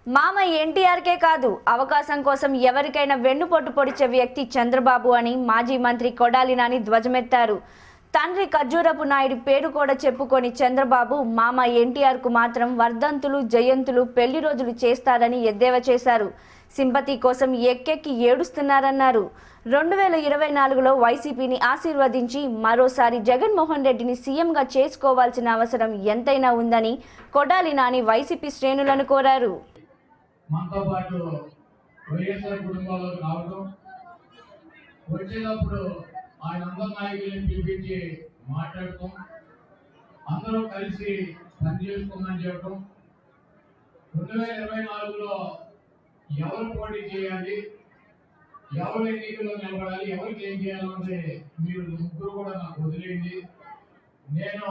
మామ ఎన్టీఆర్కే కాదు అవకాశం కోసం ఎవరికైనా వెన్నుపోటు పొడిచే వ్యక్తి చంద్రబాబు అని మాజీ మంత్రి కొడాలి నాని ధ్వజమెత్తారు తండ్రి ఖర్జూరపు నాయుడు పేరు కూడా చెప్పుకొని చంద్రబాబు మామ ఎన్టీఆర్కు మాత్రం వర్ధంతులు జయంతులు పెళ్లి రోజులు చేస్తారని ఎద్దేవా చేశారు సింపతి కోసం ఎక్కెక్కి ఏడుస్తున్నారన్నారు రెండు వేల ఇరవై నాలుగులో వైసీపీని ఆశీర్వదించి మరోసారి జగన్మోహన్ రెడ్డిని సీఎంగా చేసుకోవాల్సిన అవసరం ఎంతైనా ఉందని కొడాలి నాని వైసీపీ శ్రేణులను కోరారు మనతో పాటు వైఎస్ఆర్ కుటుంబాలకు రావడం వచ్చేటప్పుడు ఆయన అందరి నాయకుల్ని పిలిపించి మాట్లాడటం అందరూ కలిసి పనిచేసుకోమని చెప్పడం రెండు వేల ఇరవై నాలుగులో ఎవరు పోటీ చేయాలి ఎవరు ఎన్నికల్లో నిలబడాలి ఎవరికి ఏం చేయాలన్నది మీరు ముగ్గురు కూడా నాకు వదిలేయండి నేను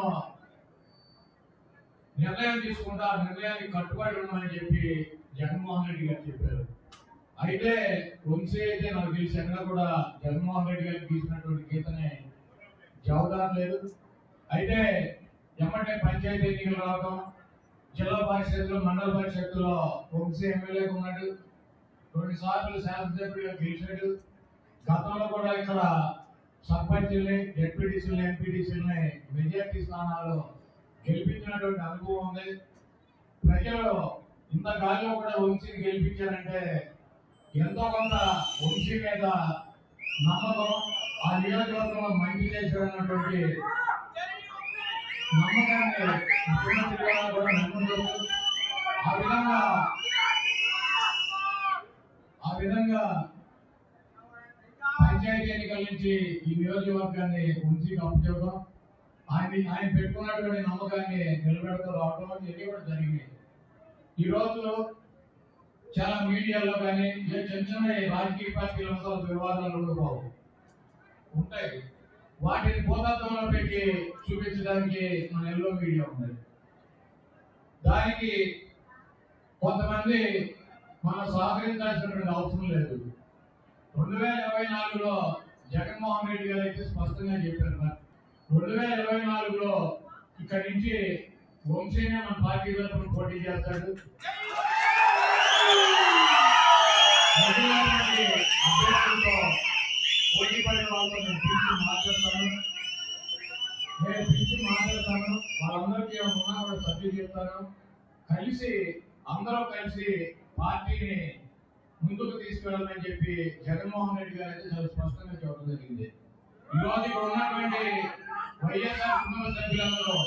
నిర్ణయం తీసుకుంటా ఆ నిర్ణయానికి కట్టుబడి ఉన్నామని చెప్పి జగన్మోహన్ రెడ్డి గారు చెప్పారు అయితే వంశీ అయితే నాకు తెలిసి ఎక్కడ కూడా జగన్మోహన్ రెడ్డి గారికి తీసినటువంటి గీతనే జవదారం లేదు అయితే ఎమ్మటే పంచాయతీ ఎన్నికలు రావడం జిల్లా పరిషత్తులో మండల పరిషత్తులో వంశీ ఎమ్మెల్యేగా ఉన్నాడు రెండు సార్లు శాసనసభ్యుడిగా గెలిచాడు గతంలో కూడా ఇక్కడ సర్పంచుల్ని డిప్యూటీసీలని ఎంపీటీసీలని మెజార్టీ స్థానాల్లో గెలిపించినటువంటి అనుభవం ఉంది ప్రజలు ఇంత గాలిలో కూడా వంశీని గెలిపించారంటే ఎంతో కొంత వంశీ మీద నమ్మకం ఆ నియోజకవర్గంలో మంచి చేశారన్నటువంటి నమ్మకాన్ని ముఖ్యమంత్రి గారు కూడా నమ్ముతారు ఆ విధంగా ఆ విధంగా పంచాయతీ ఎన్నికల నుంచి ఈ నియోజకవర్గాన్ని వంశీకి అప్పచెప్పడం ఆయన ఆయన పెట్టుకున్నటువంటి నమ్మకాన్ని నిలబెడుతూ రావడం ఇవన్నీ కూడా జరిగినాయి ఈ రోజు చాలా మీడియాలో కానీ ఏ చిన్న చిన్న రాజకీయ పార్టీల అంశాలు వివాదాలు ఉండవు ఉంటాయి వాటిని భూతత్వంలో పెట్టి చూపించడానికి మన ఎల్లో మీడియా ఉంది దానికి కొంతమంది మనం సహకరించాల్సినటువంటి అవసరం లేదు రెండు వేల ఇరవై నాలుగులో జగన్మోహన్ రెడ్డి గారు అయితే స్పష్టంగా చెప్పారు మరి. రెండు వేల ఇరవై నాలుగులో ఇక్కడి నుంచి వంశీనే మన పార్టీ తరఫున పోటీ చేస్తాడు మిగిలినటువంటి అభ్యర్థులతో పోటీ పడే వాళ్ళతో నేను పిలిచి మాట్లాడతాను నేను పిలిచి మాట్లాడతాను వాళ్ళందరికీ ఉన్నా కూడా సభ్యులు చెప్తాను కలిసి అందరూ కలిసి పార్టీని ముందుకు తీసుకెళ్ళాలని చెప్పి జగన్మోహన్ రెడ్డి గారు అయితే చాలా స్పష్టంగా చెప్పడం జరిగింది ఈ రోజు ఇక్కడ ఉన్నటువంటి వైఎస్ఆర్ కుటుంబ సభ్యులందరూ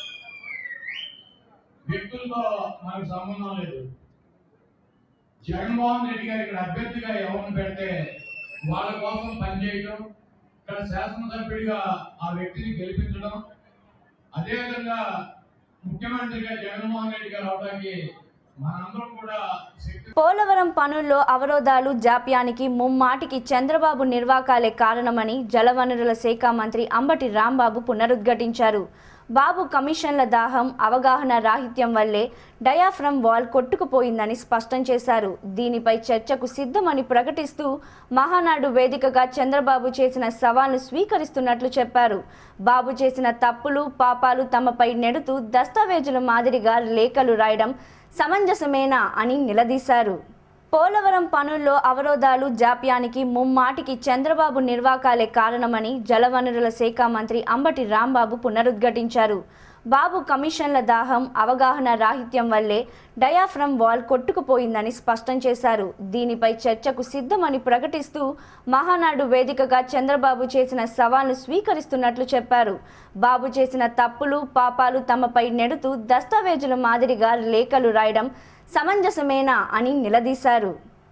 వ్యక్తులతో మనకు సంబంధం లేదు జగన్మోహన్ రెడ్డి గారు ఇక్కడ అభ్యర్థిగా ఎవరిని పెడితే వాళ్ళ కోసం పనిచేయడం ఇక్కడ శాసనసభ్యుడిగా ఆ వ్యక్తిని గెలిపించడం అదేవిధంగా ముఖ్యమంత్రిగా జగన్మోహన్ రెడ్డి గారు అవడానికి మనందరం కూడా శక్తి పోలవరం పనుల్లో అవరోధాలు జాప్యానికి ముమ్మాటికి చంద్రబాబు నిర్వాకాలే కారణమని జలవనరుల శాఖ మంత్రి అంబటి రాంబాబు పునరుద్ఘాటించారు బాబు కమిషన్ల దాహం అవగాహన రాహిత్యం వల్లే డయాఫ్రమ్ వాల్ కొట్టుకుపోయిందని స్పష్టం చేశారు దీనిపై చర్చకు సిద్ధమని ప్రకటిస్తూ మహానాడు వేదికగా చంద్రబాబు చేసిన సవాల్ను స్వీకరిస్తున్నట్లు చెప్పారు బాబు చేసిన తప్పులు పాపాలు తమపై నెడుతూ దస్తావేజుల మాదిరిగా లేఖలు రాయడం సమంజసమేనా అని నిలదీశారు పోలవరం పనుల్లో అవరోధాలు జాప్యానికి ముమ్మాటికి చంద్రబాబు నిర్వాకాలే కారణమని జలవనరుల శాఖ మంత్రి అంబటి రాంబాబు పునరుద్ఘాటించారు బాబు కమిషన్ల దాహం అవగాహన రాహిత్యం వల్లే డయాఫ్రమ్ వాల్ కొట్టుకుపోయిందని స్పష్టం చేశారు దీనిపై చర్చకు సిద్ధమని ప్రకటిస్తూ మహానాడు వేదికగా చంద్రబాబు చేసిన సవాల్ను స్వీకరిస్తున్నట్లు చెప్పారు బాబు చేసిన తప్పులు పాపాలు తమపై నెడుతూ దస్తావేజుల మాదిరిగా లేఖలు రాయడం సమంజసమేనా అని నిలదీశారు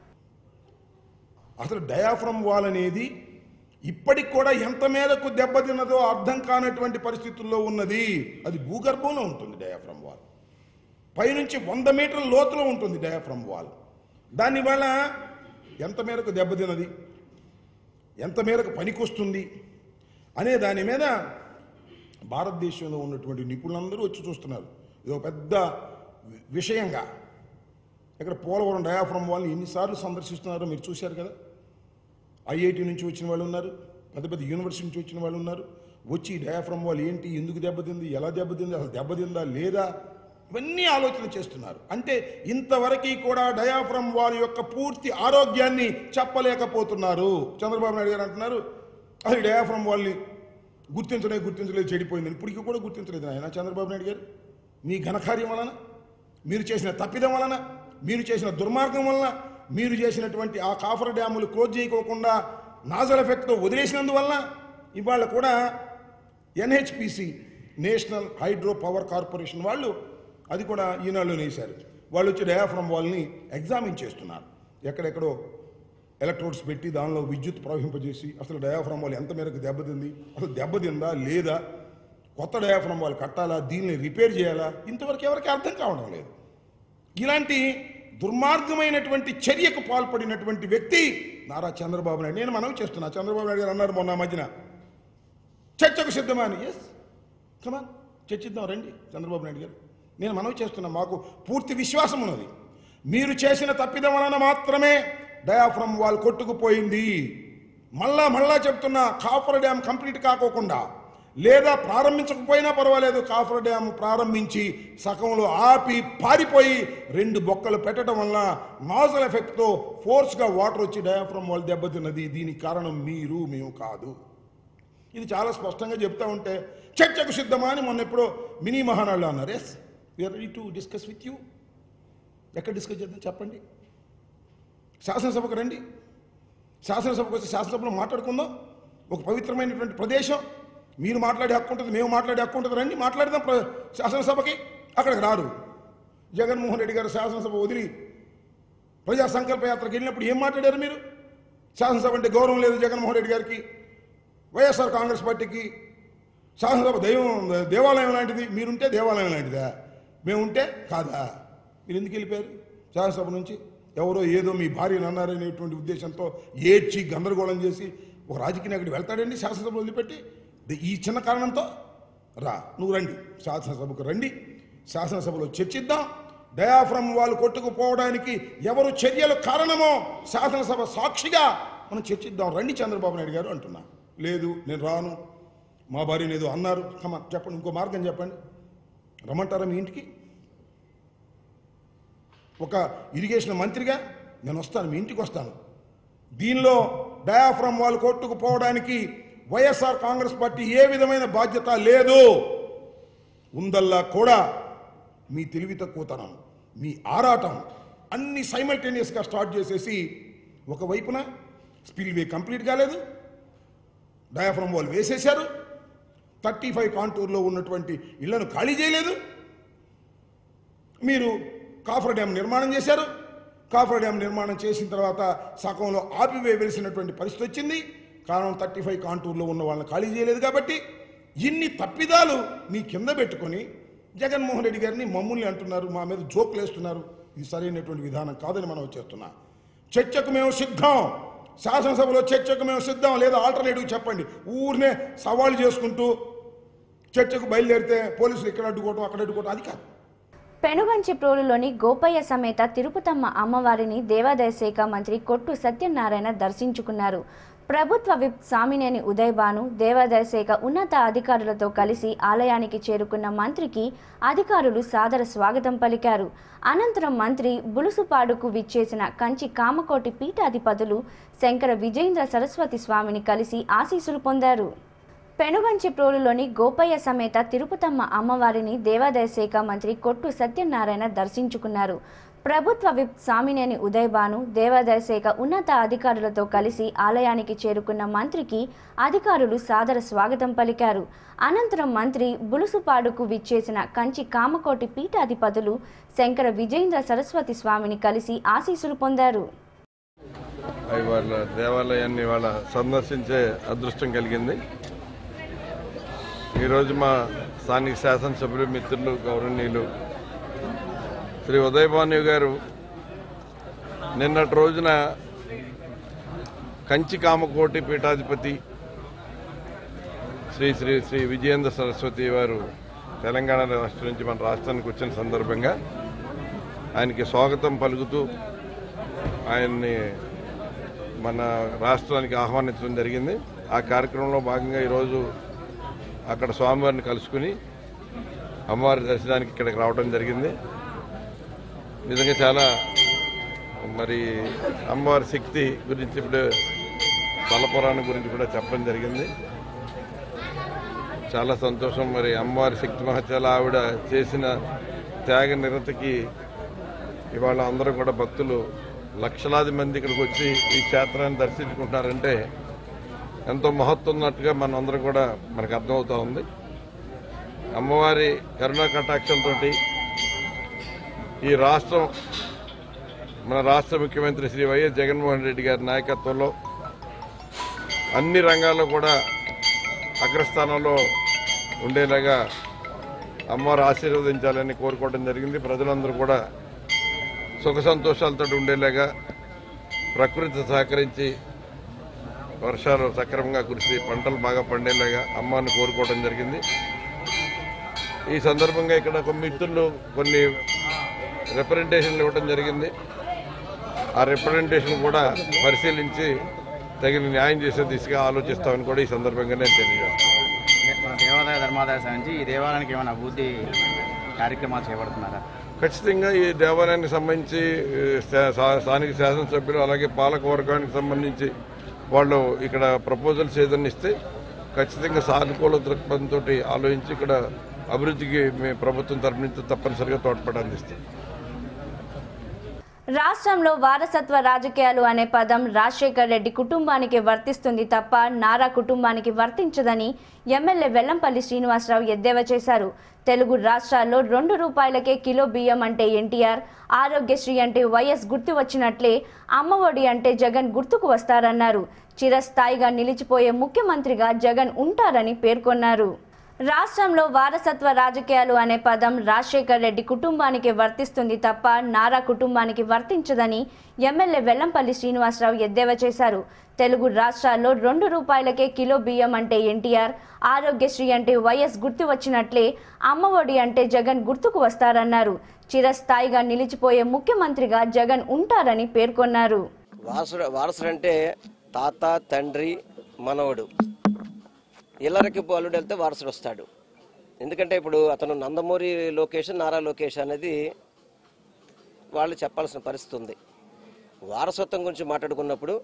అసలు డయాఫ్రమ్ వాల్ అనేది ఇప్పటికి కూడా ఎంత మేరకు దెబ్బతిన్నదో అర్థం కానటువంటి పరిస్థితుల్లో ఉన్నది అది భూగర్భంలో ఉంటుంది డయాఫ్రమ్ వాల్ పైనుంచి వంద మీటర్ల లోతులో ఉంటుంది డయాఫ్రమ్ వాల్ దానివల్ల ఎంత మేరకు దెబ్బతిన్నది ఎంత మేరకు పనికొస్తుంది అనే దాని మీద భారతదేశంలో ఉన్నటువంటి నిపుణులందరూ వచ్చి చూస్తున్నారు ఇది ఒక పెద్ద వి- విషయంగా ఇక్కడ పోలవరం డయాఫ్రమ్ వాళ్ళని ఎన్నిసార్లు సందర్శిస్తున్నారో మీరు చూశారు కదా ఐఐటి నుంచి వచ్చిన వాళ్ళు ఉన్నారు పెద్ద పెద్ద యూనివర్సిటీ నుంచి వచ్చిన వాళ్ళు ఉన్నారు వచ్చి ఈ డయాఫ్రమ్ వాళ్ళు ఏంటి ఎందుకు దెబ్బతింది ఎలా దెబ్బతింది అసలు దెబ్బతిందా లేదా ఇవన్నీ ఆలోచన చేస్తున్నారు అంటే ఇంతవరకు కూడా డయాఫ్రమ్ వాల్ యొక్క పూర్తి ఆరోగ్యాన్ని చెప్పలేకపోతున్నారు చంద్రబాబు నాయుడు గారు అంటున్నారు అది డయాఫ్రమ్ వాల్ని గుర్తించలే గుర్తించలేదు చెడిపోయింది ఇప్పటికీ కూడా గుర్తించలేదు ఆయన చంద్రబాబు నాయుడు గారు మీ ఘనకార్యం వలన మీరు చేసిన తప్పిదం వలన మీరు చేసిన దుర్మార్గం వలన మీరు చేసినటువంటి ఆ కాఫర్ డ్యాములు క్లోజ్ చేయకోకుండా నాజల్ ఎఫెక్ట్తో వదిలేసినందువలన ఇవాళ కూడా NHPC national hydro power corporation వాళ్ళు అది కూడా ఈనాడులో వేశారు వాళ్ళు వచ్చి డయాఫ్రమ్ వాల్ని ఎగ్జామిన్ చేస్తున్నారు ఎక్కడెక్కడో ఎలక్ట్రోడ్స్ పెట్టి దానిలో విద్యుత్ ప్రవహింపజేసి అసలు డయాఫ్రమ్ వాల్ ఎంత మేరకు దెబ్బతింది అసలు దెబ్బతిందా లేదా కొత్త డయాఫ్రమ్ వాల్ కట్టాలా దీన్ని రిపేర్ చేయాలా ఇంతవరకు ఎవరికి అర్థం కావడం లేదు ఇలాంటి దుర్మార్గమైనటువంటి చర్యకు పాల్పడినటువంటి వ్యక్తి నారా చంద్రబాబు నాయుడు నేను మనవి చేస్తున్నా చంద్రబాబు నాయుడు గారు అన్నారు మొన్న ఆ మధ్యన చర్చకు సిద్ధమా అని ఎస్ కమాన్ చర్చిద్దాం రండి చంద్రబాబు నాయుడు గారు నేను మనవి చేస్తున్నా మాకు పూర్తి విశ్వాసం ఉన్నది మీరు చేసిన తప్పిదం వలన మాత్రమే డయాఫ్రమ్ వాల్ కొట్టుకుపోయింది మళ్ళా మళ్ళా చెప్తున్నా కాఫర్ డ్యామ్ కంప్లీట్ కాకోకుండా లేదా ప్రారంభించకపోయినా పర్వాలేదు కాఫర్ డ్యామ్ ప్రారంభించి సగంలో ఆపి పారిపోయి రెండు బొక్కలు పెట్టడం వల్ల నాజల్ ఎఫెక్ట్తో ఫోర్స్గా వాటర్ వచ్చి డయాఫ్రమ్ వాల్ దెబ్బతిన్నది దీనికి కారణం మీరు మేము కాదు ఇది చాలా స్పష్టంగా చెప్తా ఉంటే చర్చకు సిద్ధమా అని మొన్న ఎప్పుడో మినీ మహానాడులో అన్నారు yes we are ready to discuss with you ఎక్కడ డిస్కస్ చేద్దాం చెప్పండి శాసనసభకు రండి శాసనసభకు వచ్చి శాసనసభలో మాట్లాడుకుందాం ఒక పవిత్రమైనటువంటి ప్రదేశం మీరు మాట్లాడే హక్కు ఉంటుంది మేము మాట్లాడే హక్కు ఉంటుంది రండి మాట్లాడదాం ప్ర శాసనసభకి అక్కడికి రారు జగన్మోహన్ రెడ్డి గారు శాసనసభ వదిలి ప్రజా సంకల్ప యాత్రకు వెళ్ళినప్పుడు ఏం మాట్లాడారు మీరు శాసనసభ అంటే గౌరవం లేదు జగన్మోహన్ రెడ్డి గారికి వైఎస్ఆర్ కాంగ్రెస్ పార్టీకి శాసనసభ దైవం దేవాలయం లాంటిది మీరుంటే దేవాలయం లాంటిదా మేముంటే కాదా మీరు ఎందుకు వెళ్ళిపోయారు శాసనసభ నుంచి ఎవరో ఏదో మీ భార్యను అన్నారనేటువంటి ఉద్దేశంతో ఏడ్చి గందరగోళం చేసి ఒక రాజకీయ నాయకుడు వెళ్తాడండి శాసనసభ వదిలిపెట్టి ది- ఈ చిన్న కారణంతో రా నువ్వు రండి శాసనసభకు రండి శాసనసభలో చర్చిద్దాం డయాఫ్రమ్ వాళ్ళు కొట్టుకుపోవడానికి ఎవరు చర్యలు కారణమో శాసనసభ సాక్షిగా మనం చర్చిద్దాం రండి చంద్రబాబు నాయుడు గారు అంటున్నా లేదు నేను రాను మా భార్యను ఏదో అన్నారు కమా చెప్పండి ఇంకో మార్గం చెప్పండి రమ్మంటారా మీ ఇంటికి ఒక ఇరిగేషన్ మంత్రిగా నేను వస్తాను మీ ఇంటికి వస్తాను దీనిలో డయాఫ్రమ్ వాళ్ళు కొట్టుకుపోవడానికి వైఎస్ఆర్ కాంగ్రెస్ పార్టీ ఏ విధమైన బాధ్యత లేదు ఉందల్లా కూడా మీ తెలివి తక్కువతనం మీ ఆరాటం అన్ని సైమల్టేనియస్గా స్టార్ట్ చేసేసి ఒకవైపున స్పిల్వే కంప్లీట్ కాలేదు డయాఫ్రమ్ వాల్ వేసేశారు థర్టీ ఫైవ్ కాంటూర్లో ఉన్నటువంటి ఇళ్లను ఖాళీ చేయలేదు మీరు కాఫర్ డ్యామ్ నిర్మాణం చేశారు కాఫర్ డ్యామ్ నిర్మాణం చేసిన తర్వాత సగంలో ఆపివేయవలసినటువంటి పరిస్థితి వచ్చింది కారణం థర్టీ ఫైవ్ కాంటూర్లో ఉన్న వాళ్ళని ఖాళీ చేయలేదు కాబట్టి ఇన్ని తప్పిదాలు మీ కింద పెట్టుకొని జగన్మోహన్ రెడ్డి గారిని మమ్మల్ని అంటున్నారు మా మీద జోకులు వేస్తున్నారు ఇది సరైనటువంటి విధానం కాదని మనం చేస్తున్నా చర్చకు మేము సిద్ధం శాసనసభలో చర్చకు మేము సిద్ధం లేదా ఆల్టర్నేటివ్ చెప్పండి ఊరినే సవాళ్ళు చేసుకుంటూ చర్చకు బయలుదేరితే పోలీసులు ఇక్కడ అడ్డుకోవటం అక్కడ అడ్డుకోవటం అది కాదు పెనుగంచిప్రోలులోని గోపయ్య సమేత తిరుపతమ్మ అమ్మవారిని దేవాదాయ శాఖ మంత్రి కొట్టు సత్యనారాయణ దర్శించుకున్నారు ప్రభుత్వ విప్ సామినేని ఉదయభాను దేవాదాయ శాఖ ఉన్నత అధికారులతో కలిసి ఆలయానికి చేరుకున్న మంత్రికి అధికారులు సాదర స్వాగతం పలికారు అనంతరం మంత్రి బులుసుపాడుకు విచ్చేసిన కంచి కామకోటి పీఠాధిపతులు శంకర విజయేంద్ర సరస్వతి స్వామిని కలిసి ఆశీస్సులు పొందారు పెనుగంచిప్రోలులోని గోపయ్య సమేత తిరుపతమ్మ అమ్మవారిని దేవాదాయ శాఖ మంత్రి కొట్టు సత్యనారాయణ దర్శించుకున్నారు ప్రభుత్వ విప్ సామినేని ఉదయభాను దేవాదాయ శాఖ ఉన్నత అధికారులతో కలిసి ఆలయానికి చేరుకున్న మంత్రికి అధికారులు సాదర స్వాగతం పలికారు అనంతరం మంత్రి బులుసుపాడుకు విచ్చేసిన కంచి కామకోటి పీఠాధిపతులు శంకర విజయేంద్ర సరస్వతి స్వామిని కలిసి ఆశీస్సులు పొందారు వాళ్ళ దేవాలయాన్ని వాళ్ళ సందర్శించే అదృష్టం కలిగింది ఈరోజు మా స్థానిక శాసనసభ్యులు మిత్రులు గౌరవనీయులు శ్రీ ఉదయభాను గారు నిన్నటి రోజున కంచి కామకోటి పీఠాధిపతి శ్రీ శ్రీ శ్రీ విజయేంద్ర సరస్వతి వారు తెలంగాణ రాష్ట్రం నుంచి మన రాష్ట్రానికి వచ్చిన సందర్భంగా ఆయనకి స్వాగతం పలుకుతూ ఆయన్ని మన రాష్ట్రానికి ఆహ్వానించడం జరిగింది ఆ కార్యక్రమంలో భాగంగా ఈరోజు అక్కడ స్వామివారిని కలుసుకుని అమ్మవారి దర్శనానికి ఇక్కడికి రావడం జరిగింది నిజంగా చాలా మరి అమ్మవారి శక్తి గురించి ఇప్పుడు తలపురాణం గురించి కూడా చెప్పడం జరిగింది చాలా సంతోషం మరి అమ్మవారి శక్తి మహత్యాలు ఆవిడ చేసిన త్యాగ నిరతకి ఇవాళ అందరూ కూడా భక్తులు లక్షలాది మంది ఇక్కడికి వచ్చి ఈ క్షేత్రాన్ని దర్శించుకుంటున్నారంటే ఎంతో మహత్వం ఉన్నట్టుగా మన అందరం కూడా మనకు అర్థమవుతా ఉంది అమ్మవారి కరుణా కటాక్షలతోటి ఈ రాష్ట్రం మన రాష్ట్ర ముఖ్యమంత్రి శ్రీ వైఎస్ జగన్మోహన్ రెడ్డి గారి నాయకత్వంలో అన్ని రంగాల్లో కూడా అగ్రస్థానంలో ఉండేలాగా అమ్మవారు ఆశీర్వదించాలని కోరుకోవడం జరిగింది ప్రజలందరూ కూడా సుఖ సంతోషాలతో ఉండేలాగా ప్రకృతి సహకరించి వర్షాలు సక్రమంగా కురిసి పంటలు బాగా పండేలాగా అమ్మని కోరుకోవడం జరిగింది ఈ సందర్భంగా ఇక్కడ కొన్ని మిత్రులు కొన్ని రిప్రజెంటేషన్లు ఇవ్వడం జరిగింది ఆ రిప్రజెంటేషన్ కూడా పరిశీలించి తగిన న్యాయం చేసే దిశగా ఆలోచిస్తామని కూడా ఈ సందర్భంగా నేను తెలియజేస్తాను మన దేవాదాయ ధర్మాదాయ సంబంధించి ఈ దేవాలయానికి ఏమైనా అభివృద్ధి కార్యక్రమాలు చేపడుతున్నారా ఖచ్చితంగా ఈ దేవాలయానికి సంబంధించి ఈ, శా- శా- స్థానిక శాసనసభ్యులు అలాగే పాలక వర్గానికి సంబంధించి వాళ్ళు ఇక్కడ ప్రపోజల్స్ ఏదైనా ఇస్తే ఖచ్చితంగా సానుకూల దృక్పథంతో ఆలోచించి ఇక్కడ అభివృద్ధికి మీ ప్రభుత్వం తరపు నుంచి తప్పనిసరిగా తోడ్పాటు అందిస్తాం రాష్ట్రంలో వారసత్వ రాజకీయాలు అనే పదం రాజశేఖర్ రెడ్డి కుటుంబానికి వర్తిస్తుంది తప్ప నారా కుటుంబానికి వర్తించదని ఎమ్మెల్యే వెల్లంపల్లి శ్రీనివాసరావు ఎద్దేవా చేశారు తెలుగు రాష్ట్రాల్లో రెండు రూపాయలకే కిలో బియ్యం అంటే ఎన్టీఆర్ ఆరోగ్యశ్రీ అంటే వైఎస్ గుర్తు వచ్చినట్లే అమ్మఒడి అంటే జగన్ గుర్తుకు వస్తారన్నారు చిరస్థాయిగా నిలిచిపోయే ముఖ్యమంత్రిగా జగన్ ఉంటారని పేర్కొన్నారు రాష్ట్రంలో వారసత్వ రాజకీయాలు అనే పదం రాజశేఖర్ రెడ్డి కుటుంబానికి వర్తిస్తుంది తప్ప నారా కుటుంబానికి వర్తించదని ఎమ్మెల్యే వెల్లంపల్లి శ్రీనివాసరావు ఎద్దేవా చేశారు తెలుగు రాష్ట్రాల్లో రెండు రూపాయలకే కిలో బియ్యం అంటే ఎన్టీఆర్ ఆరోగ్యశ్రీ అంటే వైఎస్ గుర్తు వచ్చినట్లే అమ్మఒడి అంటే జగన్ గుర్తుకు వస్తారన్నారు చిరస్థాయిగా నిలిచిపోయే ముఖ్యమంత్రిగా జగన్ ఉంటారని పేర్కొన్నారు వారసుడు వారసుడు అంటే తాత తండ్రి మనవడు ఇల్లరికి అల్లుడు వెళ్తే వారసుడు వస్తాడు ఎందుకంటే ఇప్పుడు అతను నందమూరి లోకేష్ నారా లోకేష్ అనేది వాళ్ళు చెప్పాల్సిన పరిస్థితి ఉంది వారసత్వం గురించి మాట్లాడుకున్నప్పుడు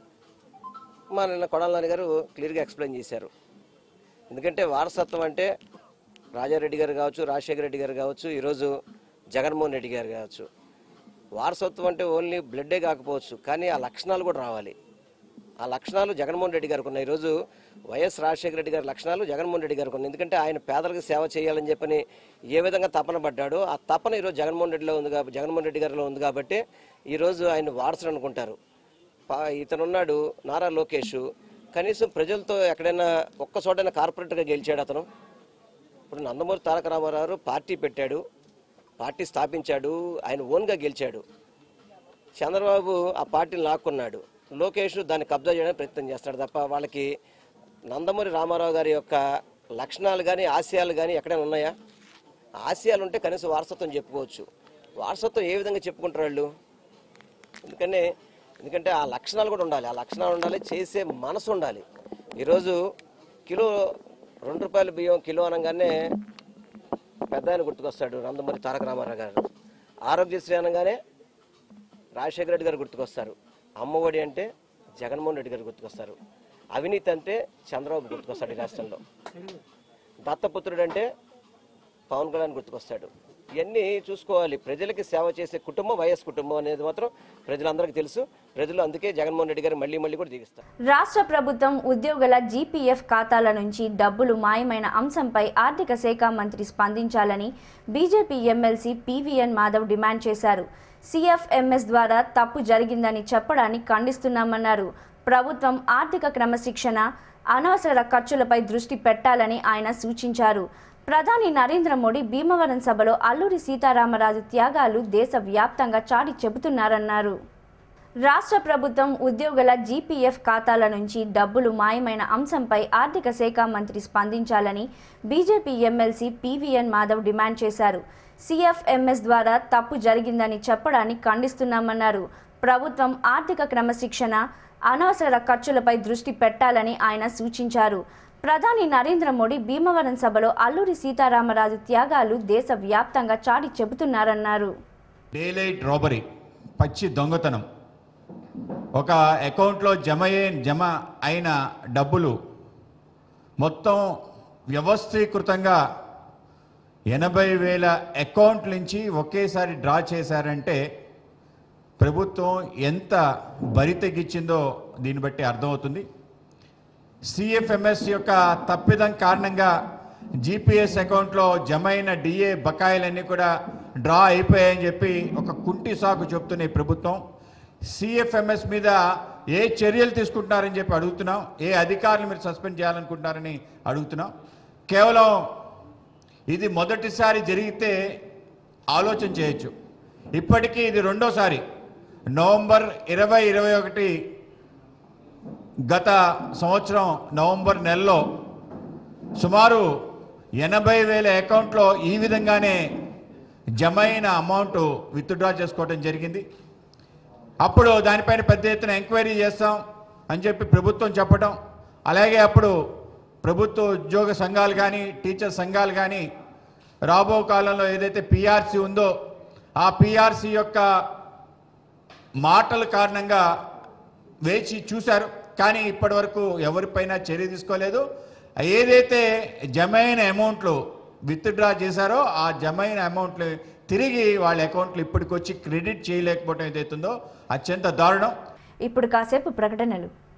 మా నిన్న కొడాల నాని గారు క్లియర్గా ఎక్స్ప్లెయిన్ చేశారు ఎందుకంటే వారసత్వం అంటే రాజారెడ్డి గారు కావచ్చు రాజశేఖర రెడ్డి గారు కావచ్చు ఈరోజు జగన్మోహన్ రెడ్డి గారు కావచ్చు వారసత్వం అంటే ఓన్లీ బ్లడ్డే కాకపోవచ్చు కానీ ఆ లక్షణాలు కూడా రావాలి ఆ లక్షణాలు జగన్మోహన్ రెడ్డి గారికి ఉన్నాయి ఈరోజు వైఎస్ రాజశేఖర రెడ్డి గారి లక్షణాలు జగన్మోహన్ రెడ్డి గారికి ఉన్నాయి ఎందుకంటే ఆయన పేదలకు సేవ చేయాలని చెప్పని ఏ విధంగా తపన పడ్డాడో ఆ తపన ఈరోజు జగన్మోహన్ రెడ్డిలో ఉంది కాబట్టి జగన్మోహన్ రెడ్డి గారిలో ఉంది కాబట్టి ఈరోజు ఆయన వారసుడు అనుకుంటారు పా- ఇతనున్నాడు నారా లోకేష్ కనీసం ప్రజలతో ఎక్కడైనా ఒక్క చోటైనా కార్పొరేటర్గా గెలిచాడు అతను ఇప్పుడు నందమూరి తారక రామారావు పార్టీ పెట్టాడు పార్టీ స్థాపించాడు ఆయన ఓన్గా గెలిచాడు చంద్రబాబు ఆ పార్టీని లాక్కున్నాడు లోకేష్ దాన్ని కబ్జా చేయడానికి ప్రయత్నం చేస్తాడు తప్ప వాళ్ళకి నందమూరి రామారావు గారి యొక్క లక్షణాలు కానీ ఆశయాలు కానీ ఎక్కడైనా ఉన్నాయా ఆశయాలు ఉంటే కనీసం వారసత్వం చెప్పుకోవచ్చు వారసత్వం ఏ విధంగా చెప్పుకుంటారు వాళ్ళు ఎందుకని ఎందుకంటే ఆ లక్షణాలు కూడా ఉండాలి ఆ లక్షణాలు ఉండాలి చేసే మనసు ఉండాలి ఈరోజు కిలో రెండు రూపాయల బియ్యం కిలో అనగానే పెద్ద ఆయన గుర్తుకొస్తాడు నందమూరి తారక రామారావు గారు ఆరోగ్యశ్రీ అనగానే రాజశేఖర రెడ్డి గారు గుర్తుకొస్తారు అమ్మఒడి అంటే జగన్మోహన్ రెడ్డి గారు గుర్తుకొస్తారు అవినీతి అంటే చంద్రబాబు గుర్తుకొస్తాడు ఈ రాష్ట్రంలో దత్తపుత్రుడు అంటే పవన్ కళ్యాణ్ గుర్తుకొస్తాడు ఇవన్నీ చూసుకోవాలి ప్రజలకి సేవ చేసే కుటుంబం వైఎస్ కుటుంబం అనేది మాత్రం ప్రజలందరికీ తెలుసు ప్రజలు అందుకే జగన్మోహన్ రెడ్డి గారు మళ్ళీ మళ్ళీ కూడా దీవిస్తారు రాష్ట్ర ప్రభుత్వం ఉద్యోగుల జీపీఎఫ్ ఖాతాల నుంచి డబ్బులు మాయమైన అంశంపై ఆర్థిక శాఖ మంత్రి స్పందించాలని BJP MLC PVN Madhav demand చేశారు సిఎఫ్ఎంఎస్ ద్వారా తప్పు జరిగిందని చెప్పడాన్ని ఖండిస్తున్నామన్నారు ప్రభుత్వం ఆర్థిక క్రమశిక్షణ అనవసర ఖర్చులపై దృష్టి పెట్టాలని ఆయన సూచించారు ప్రధాని నరేంద్ర మోడీ భీమవరం సభలో అల్లూరి సీతారామరాజు త్యాగాలు దేశవ్యాప్తంగా చాటి చెబుతున్నారన్నారు రాష్ట్ర ప్రభుత్వం ఉద్యోగుల జీపీఎఫ్ ఖాతాల నుంచి డబ్బులు మాయమైన అంశంపై ఆర్థిక శాఖ మంత్రి స్పందించాలని BJP MLC PVN Madhav demand చేశారు సిఎఫ్ఎంఎస్ ద్వారా తప్పు జరిగిందని చెప్పడాన్ని ఖండిస్తున్నామన్నారు ప్రభుత్వం ఆర్థిక క్రమశిక్షణ అనవసర ఖర్చులపై దృష్టి పెట్టాలని ఆయన సూచించారు ప్రధాని నరేంద్ర మోడీ భీమవరం సభలో అల్లూరి సీతారామరాజు త్యాగాలు దేశవ్యాప్తంగా చాటి చెబుతున్నారన్నారు డేలైట్ రాబరీ పచ్చి దొంగతనం ఒక అకౌంట్లో జమ అయ్యే జమ అయిన డబ్బులు మొత్తం వ్యవస్థీకృతంగా ఎనభై వేల అకౌంట్ నుంచి ఒకేసారి డ్రా చేశారంటే ప్రభుత్వం ఎంత బరి తెగించిందో దీన్ని బట్టి అర్థమవుతుంది సిఎఫ్ఎంఎస్ యొక్క తప్పిదం కారణంగా జీపీఎస్ అకౌంట్లో జమ అయిన డిఏ బకాయిలన్నీ కూడా డ్రా అయిపోయాయని చెప్పి ఒక కుంటి సాకు చెప్తున్న ఈ ప్రభుత్వం సిఎఫ్ఎంఎస్ మీద ఏ చర్యలు తీసుకుంటున్నారని చెప్పి అడుగుతున్నాం ఏ అధికారులు మీరు సస్పెండ్ చేయాలనుకుంటున్నారని అడుగుతున్నాం కేవలం ఇది మొదటిసారి జరిగితే ఆలోచన చేయొచ్చు ఇప్పటికీ ఇది రెండోసారి నవంబర్ ఇరవై ఇరవై ఒకటి గత సంవత్సరం నవంబర్ నెలలో సుమారు ఎనభై వేల అకౌంట్లో ఈ విధంగానే జమ అయిన అమౌంట్ విత్డ్రా చేసుకోవడం జరిగింది అప్పుడు దానిపైన పెద్ద ఎత్తున ఎంక్వైరీ చేస్తాం అని చెప్పి ప్రభుత్వం చెప్పడం అలాగే అప్పుడు ప్రభుత్వ ఉద్యోగ సంఘాలు కానీ టీచర్ సంఘాలు కానీ రాబో కాలంలో ఏదైతే పిఆర్సీ ఉందో ఆ పిఆర్సీ యొక్క మాటల కారణంగా వేచి చూశారు కానీ ఇప్పటి వరకు ఎవరిపైన చర్య తీసుకోలేదు ఏదైతే జమైన అమౌంట్లు విత్డ్రా చేశారో ఆ జమైన అమౌంట్లు తిరిగి వాళ్ళ అకౌంట్లు ఇప్పటికొచ్చి క్రెడిట్ చేయలేకపోవడం ఏదైతుందో అత్యంత దారుణం ఇప్పుడు కాసేపు ప్రకటనలు